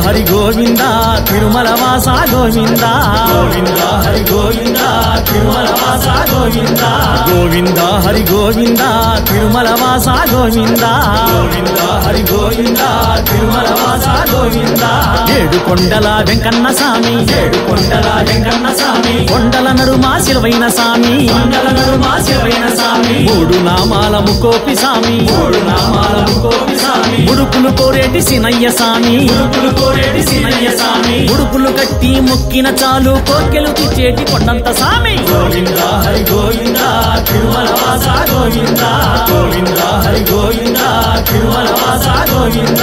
హరి గోవింద తిరుమల వాస గోవింద గోవింద హరి గోవింద తిరుమల వాస గోవింద గోవింద హరి గోవింద తిరుమల వాస గోవింద గోవింద హరి గోవింద తిరుమల వాస గోవింద ఏడు కొండల వెంకన్న స్వామి ఏడు కొండల వెంకన్న స్వామి కొండల నడుమా శిలవైన స్వామి కొండల నడుమ శివైన స్వామి మూడు నామాల ముకోపి స్వామి మూడు నామాల కోపి స్వామి ఉడుకులు కోరేటి సినయ్య స్వామి ఉడుకులు కోరేటి సినయ్య స్వామి ఉడుకులు కట్టి మొక్కిన చాలు కోర్కెలు తెచ్చేటి కొండంత స్వామి గోవింద హరి గోవింద తిరుమల వాస గోవింద గోవింద హరి గోవింద తిరుమల వాస గోవింద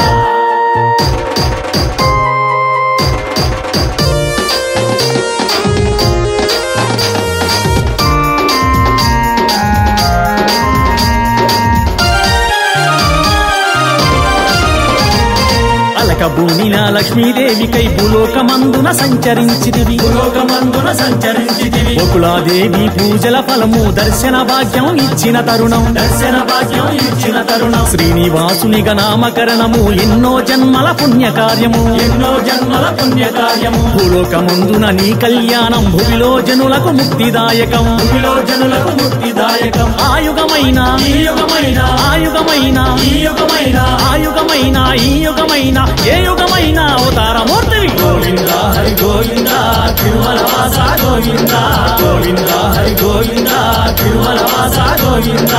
అలక భూమిన లక్ష్మీదేవికై భూలోకమందున సంచరించిదివి లోకమందున సంచరించితివి బకులాదేవి పూజల ఫలము దర్శన భాగ్యం ఇచ్చిన తరుణం దర్శన భాగ్యం ఇచ్చిన తరుణం శ్రీనివాసునిగా నామకరణము ఎన్నో జన్మల పుణ్య కార్యము ఎన్నో జన్మల పుణ్య కార్యము భూలోకమందున నీ కళ్యాణం భూమిలో జనులకు ముక్తిదాయకం భూమిలో జనులకు ముక్తిదాయకం ఆయుగమైన ఈ యుగమైన ఆయుగమైన ఈ యుగమైన ఆయుగమైన ఈ యుగమైన ఏ యుగమైన అవతారమూర్తివి గోవింద హరి గోవింద తిరుమల వాస గోవింద గోవింద హరి గోవింద తిరుమల వాస గోవింద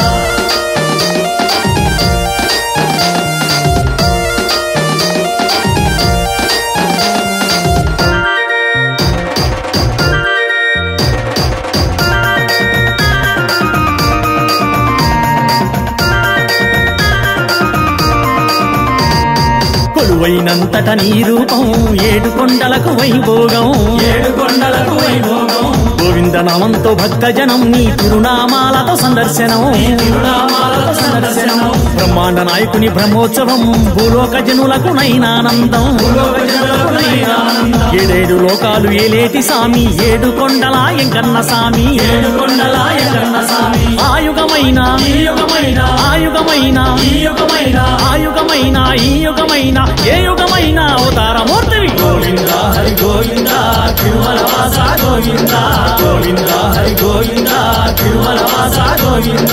కొలువైనంతట నీ రూపం ఏడు కొండలకు వైభోగం ఏడు కొండలకు వైభోగం గోవింద నామంతో భక్తజనం నీ తిరునామాలతో సందర్శనం తిరునామాలతో సందర్శనము బ్రహ్మాండ నాయకుని బ్రహ్మోత్సవం భూలోక జనులకు నైనానందం భూలోక జనులకు నైనానందం. ఏడేడు లోకాలు ఏలేటి సామి ఏడు కొండల ఎంకన్న సామి ఏడు కొండల ఎక్కన్న స్వామి ఆయుగమైన ఈ యుగమైన ఆయుగమైన ఈ యుగమైన ఆయుగమైన ఈ యుగమైన ఏ యుగమైన అవతారమూర్తివి గోవింద హరి గోవింద తిరుమల వాస గోవింద గోవింద హరి గోవింద తిరుమల వాస గోవింద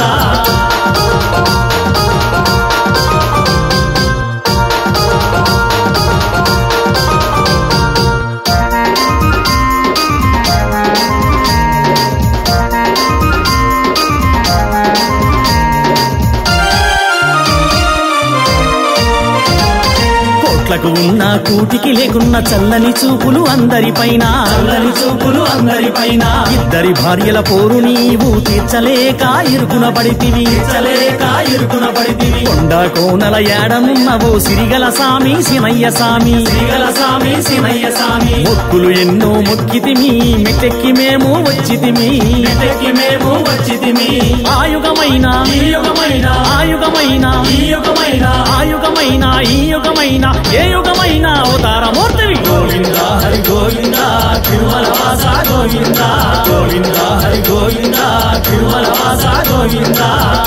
కోట్లకు ఉన్న కూటికి లేకున్న చల్లని చూపులు అందరిపైన చల్లని చూపులు అందరిపైన ఇద్దరి భార్యల పోరు నీవు తీర్చలేక ఇరుకున పడితివి చలేక ఇరుకున పడితివి కొండ కోనల ఏడనున్నవో సిరిగల సామి సినయ్య సామి శ్రీగల స్వామి సినయ్య స్వామి మొక్కులు ఎన్నో మొక్కితిమి మెట్టెక్కి మేము వచ్చితిమి ఇంటికి మేము వచ్చితిమి ఆయుగమైన ఈ యుగమైన ఆయుగమైన ఈ యుగమైన ఆయుగమైన ఈ యుగమైన ఏ యుగమైన అవతారమూర్తివి గోవింద హరి గోవింద తిరుమల వాస గోవింద గోవింద హరి గోవింద తిరుమల వాస గోవింద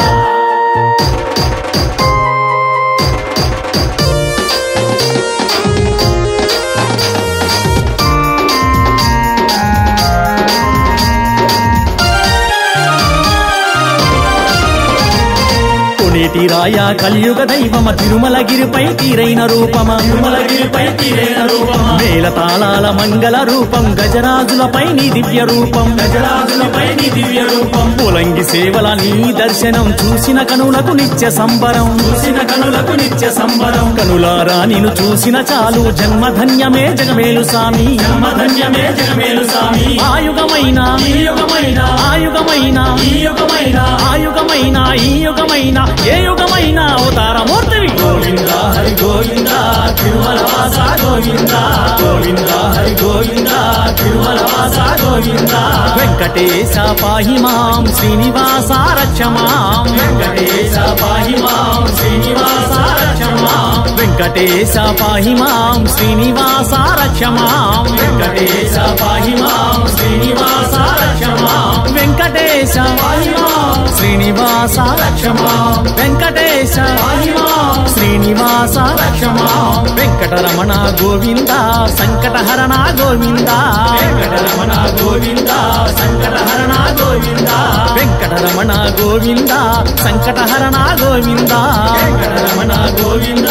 కొనేటి రాయ కలియుగ దైవమ తిరుమలగిరిపై తీరైన రూపమ తిరుమలగిరిపై తీరైన రూపమా వేల తాళాల మంగళ రూపం గజరాజులపై నీ దివ్య రూపం గజరాజులపై నీ దివ్య రూపం పులంగి సేవల నీ దర్శనం చూసిన కనులకు నిత్య సంబరం చూసిన కనులకు నిత్య సంబరం కనులారా నిన్ను చూసిన చాలు జన్మధన్యమే జగమేలు సామి జన్మధన్యమే జగమేలు స్వామి ఆయుగమైన ఈ యుగమైన ఆయుగమైన ఈ యుగమైన ఆయుగమైన ఈ యుగమైన ఏ యుగమైన అవతారమూర్తివి గోవింద హరి గోవింద తిరుమల వాస గోవింద గోవింద హరి గోవింద తిరుమల వాస గోవింద వెంకటేశ పాహి మాం శ్రీనివాస రక్షమాం వెంకటేశ పాహి మాం శ్రీనివాస రక్షమాం వెంకటేశ పాహి మాం శ్రీనివాస రక్షమాం వెంకటేశ పాహి మాం శ్రీనివాస రక్షమాం వెంకటేశ పాహి మాం శ్రీనివాస రక్షమాం వెంకటేశ పాహి మాం శ్రీ శ్రీనివాస రక్షమా వెంకటరమణ గోవింద సంకటహరణ గోవింద వెంకటరమణ గోవింద సంకటహరణ గోవింద వెంకటరమణ గోవింద సంకటహరణ గోవింద వెంకటరమణ గోవింద